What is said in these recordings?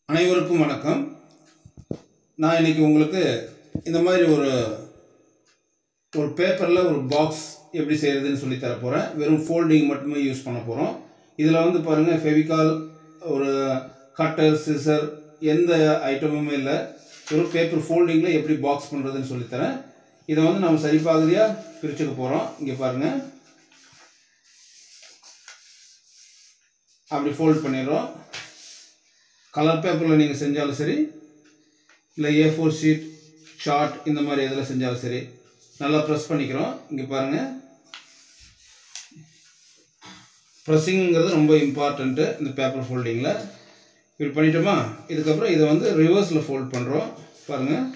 அனைவருக்கும் வணக்கம் நான் இன்னைக்கு உங்களுக்கு இந்த மாதிரி ஒரு ஒரு பேப்பரில் ஒரு பாக்ஸ் எப்படி செய்கிறதுன்னு சொல்லி தர போகிறேன் வெறும் ஃபோல்டிங் மட்டுமே யூஸ் பண்ண போகிறோம் இதில் வந்து பாருங்கள் ஃபெவிகால் ஒரு கட்டர் சிசர் எந்த ஐட்டமுமே இல்லை வெறும் பேப்பர் ஃபோல்டிங்கில் எப்படி பாக்ஸ் பண்ணுறதுன்னு சொல்லித்தரேன் இதை வந்து நம்ம சரி பாகுதியாக பிரிச்சுக்க போகிறோம் இங்கே பாருங்கள் அப்படி ஃபோல்ட் பண்ணிடுறோம் கலர் பேப்பரில் நீங்கள் செஞ்சாலும் சரி இல்லை ஏ ஃபோர் ஷீட் ஷார்ட் இந்த மாதிரி எதில் செஞ்சாலும் சரி நல்லா ப்ரெஸ் பண்ணிக்கிறோம் இங்கே பாருங்கள் ப்ரெஸ்ஸிங்கிறது ரொம்ப இம்பார்ட்டண்ட்டு இந்த பேப்பர் ஃபோல்டிங்கில் இப்படி பண்ணிட்டோமா இதுக்கப்புறம் இதை வந்து ரிவர்ஸில் ஃபோல்ட் பண்ணுறோம் பாருங்கள்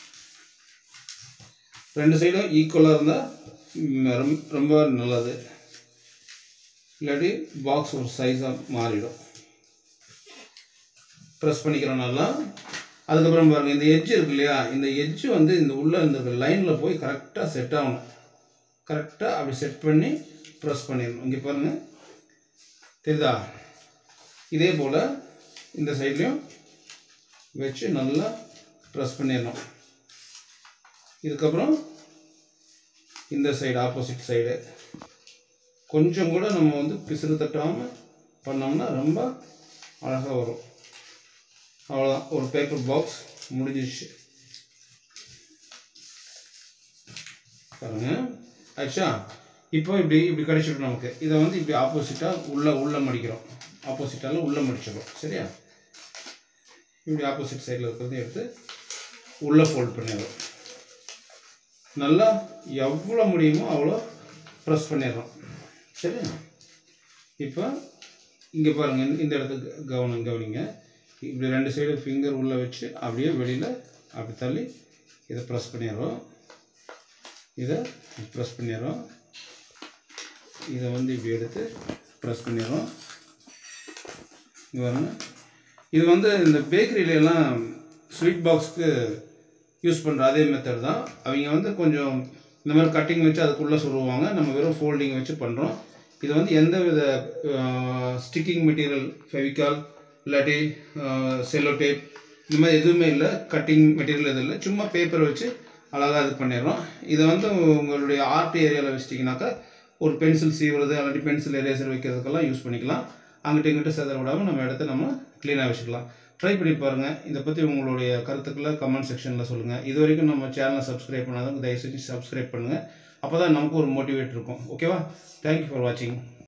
ரெண்டு சைடும் ஈக்குவலாக இருந்தால் ரொம்ப நல்லது இல்லாட்டி பாக்ஸ் ஒரு சைஸாக மாறிடும் ப்ரெஸ் பண்ணிக்கிறோம் நல்லா அதுக்கப்புறம் பாருங்கள் இந்த எட்ஜ் இருக்கு இல்லையா இந்த எட்ஜ் வந்து இந்த உள்ளே இந்த லைனில் போய் கரெக்டாக செட் ஆகணும் கரெக்டாக அப்படி செட் பண்ணி ப்ரெஸ் பண்ணிடணும் இங்கே பாருங்கள் தெரியுதா இதே போல் இந்த சைட்லேயும் வச்சு நல்லா ப்ரெஸ் பண்ணிடணும் இதுக்கப்புறம் இந்த சைடு ஆப்போசிட் சைடு கொஞ்சம் கூட நம்ம வந்து பிசுறு தட்டாமல் பண்ணோம்னா ரொம்ப அழகாக வரும் அவ்வளோதான் ஒரு பேப்பர் பாக்ஸ் முடிஞ்சிச்சு பாருங்க ஆச்சா இப்போ இப்படி இப்படி கிடைச்சிடும் நமக்கு இதை வந்து இப்படி ஆப்போசிட்டாக உள்ளே உள்ளே மடிக்கிறோம் ஆப்போசிட்டால் உள்ளே மடிச்சிடும் சரியா இப்படி ஆப்போசிட் சைடில் இருக்கிறது எடுத்து உள்ளே ஃபோல்ட் பண்ணிடுறோம் நல்லா எவ்வளோ முடியுமோ அவ்வளோ ப்ரெஸ் பண்ணிடுறோம் சரியா இப்போ இங்கே பாருங்கள் இந்த இடத்துக்கு கவனம் கவனிங்க இப்படி ரெண்டு சைடு ஃபிங்கர் உள்ளே வச்சு அப்படியே வெளியில் அப்படி தள்ளி இதை ப்ரெஸ் பண்ணிடுறோம் இதை ப்ரெஸ் பண்ணிடுறோம் இதை வந்து இப்படி எடுத்து ப்ரெஸ் பண்ணிடுறோம் இங்கே பாருங்க இது வந்து இந்த பேக்கரியிலலாம் ஸ்வீட் பாக்ஸ்க்கு யூஸ் பண்ணுற அதே மெத்தட் தான் அவங்க வந்து கொஞ்சம் இந்த மாதிரி கட்டிங் வச்சு அதுக்குள்ளே சொல்லுவாங்க நம்ம வெறும் ஃபோல்டிங் வச்சு பண்ணுறோம் இது வந்து எந்த வித ஸ்டிக்கிங் மெட்டீரியல் ஃபெவிகால் இல்லாட்டி செல்லோ டேப் இந்த மாதிரி எதுவுமே இல்லை கட்டிங் மெட்டீரியல் எதுவும் இல்லை சும்மா பேப்பர் வச்சு அழகாக இது பண்ணிடுறோம் இதை வந்து உங்களுடைய ஆர்ட் ஏரியாவில் வச்சிட்டிங்கனாக்கா ஒரு பென்சில் சீவுறது இல்லாட்டி பென்சில் எரேசர் வைக்கிறதுக்கெல்லாம் யூஸ் பண்ணிக்கலாம் அங்கிட்ட இங்கிட்ட செதற விடாமல் நம்ம இடத்த நம்ம க்ளீனாக வச்சுக்கலாம் ட்ரை பண்ணி பாருங்கள் இதை பற்றி உங்களுடைய கருத்துக்களை கமெண்ட் செக்ஷனில் சொல்லுங்கள் இது வரைக்கும் நம்ம சேனலை சப்ஸ்கிரைப் பண்ணாதவங்க தயவு செஞ்சு சப்ஸ்கிரைப் பண்ணுங்கள் அப்போ தான் நமக்கு ஒரு மோட்டிவேட் இருக்கும் ஓகேவா தேங்க்யூ ஃபார் வாட்சிங்